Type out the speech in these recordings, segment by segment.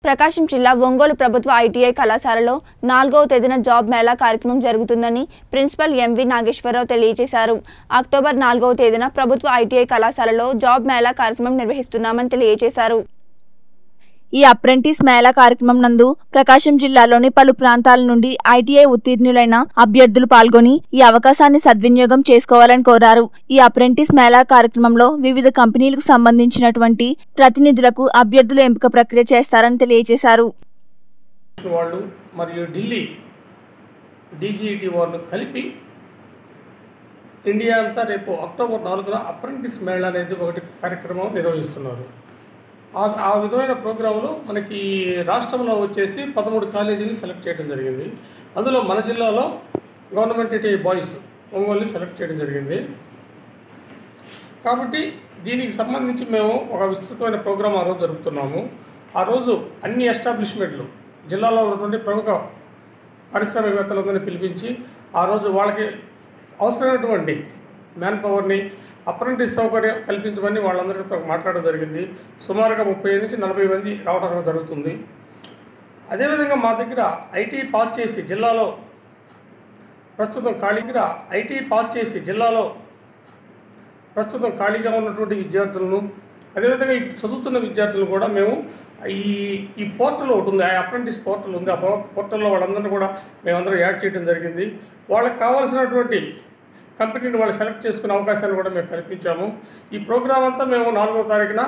ప్రకాశం జిల్లా ఒంగోలు ప్రభుత్వ ఐటీఐ కళాశాలలో నాలుగవ తేదీన జాబ్ మేళా కార్యక్రమం జరుగుతుందని ప్రిన్సిపల్ ఎంవి నాగేశ్వరరావు తెలియజేశారు అక్టోబర్ నాలుగవ తేదీన ప్రభుత్వ ఐటీఐ కళాశాలలో జాబ్ మేళా కార్యక్రమం నిర్వహిస్తున్నామని తెలియజేశారు ఈ అప్రెంటిస్ మేళా కార్యక్రమం నందు ప్రకాశం జిల్లాలోని పలు ప్రాంతాల నుండి ఐటీఐ ఉత్తీర్ణులైన అభ్యర్థులు పాల్గొని ఈ అవకాశాన్ని సద్వినియోగం చేసుకోవాలని కోరారు ఈ అప్రెంటిస్ మేళా కార్యక్రమంలో వివిధ కంపెనీలకు సంబంధించినటువంటి ప్రతినిధులకు అభ్యర్థుల ఎంపిక ప్రక్రియ చేస్తారని తెలియజేశారు వాళ్ళు మరియు ఢిల్లీ డీజీఈటీ వాళ్ళు కలిపి ఇండియా అంతా రేపు అక్టోబర్ నాలుగున అప్రెంటిస్ మేళా అనేది ఒకటి కార్యక్రమం నిర్వహిస్తున్నారు ఆ ఆ విధమైన ప్రోగ్రాంలో మనకి రాష్ట్రంలో వచ్చేసి పదమూడు కాలేజీలు సెలెక్ట్ చేయడం జరిగింది అందులో మన జిల్లాలో గవర్నమెంట్ ఐటీ బాయ్స్ ఒంగోలుని సెలెక్ట్ చేయడం జరిగింది కాబట్టి దీనికి సంబంధించి మేము ఒక విస్తృతమైన ప్రోగ్రాం ఆ రోజు జరుపుతున్నాము ఆ రోజు అన్ని ఎస్టాబ్లిష్మెంట్లు జిల్లాలో ఉన్నటువంటి ప్రముఖ పారిశ్రామికవేత్తలందరినీ పిలిపించి ఆ రోజు వాళ్ళకి అవసరమైనటువంటి మ్యాన్ పవర్ని అప్రెంటిస్ సౌకర్యం కల్పించమని వాళ్ళందరితో మాట్లాడడం జరిగింది సుమారుగా ముప్పై నుంచి నలభై మంది రావడం జరుగుతుంది అదేవిధంగా మా దగ్గర ఐటీ పాస్ చేసి జిల్లాలో ప్రస్తుతం ఖాళీగా ఐటీ పాస్ చేసి జిల్లాలో ప్రస్తుతం ఖాళీగా ఉన్నటువంటి విద్యార్థులను అదేవిధంగా ఇప్పుడు చదువుతున్న విద్యార్థులను కూడా మేము ఈ ఈ పోర్టల్ ఒకటి ఉంది ఆ అప్రెంటిస్ పోర్టల్ ఉంది ఆ పో- పోర్టల్లో వాళ్ళందరినీ కూడా మేమందరం యాడ్ చేయడం జరిగింది వాళ్ళకి కావాల్సినటువంటి కంపెనీని వాళ్ళు సెలెక్ట్ చేసుకునే అవకాశాన్ని కూడా మేము కల్పించాము ఈ ప్రోగ్రాం అంతా మేము నాలుగో తారీఖున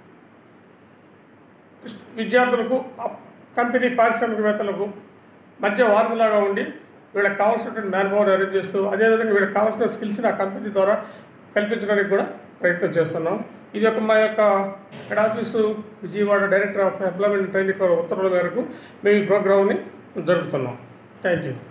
విద్యార్థులకు ఆ కంపెనీ పారిశ్రామికవేత్తలకు మధ్య వారధిలాగా ఉండి వీళ్ళకి కావాల్సినటువంటి మ్యాన్ పవర్ అరేంజ్ చేస్తూ అదేవిధంగా వీళ్ళకి కావాల్సిన స్కిల్స్ని ఆ కంపెనీ ద్వారా కల్పించడానికి కూడా ప్రయత్నం చేస్తున్నాం ఇది ఒక మా యొక్క head office Vijayawada director of employment training ఉత్తర్వుల మేరకు మేము ఈ ప్రోగ్రామ్ని జరుపుతున్నాం థ్యాంక్ యూ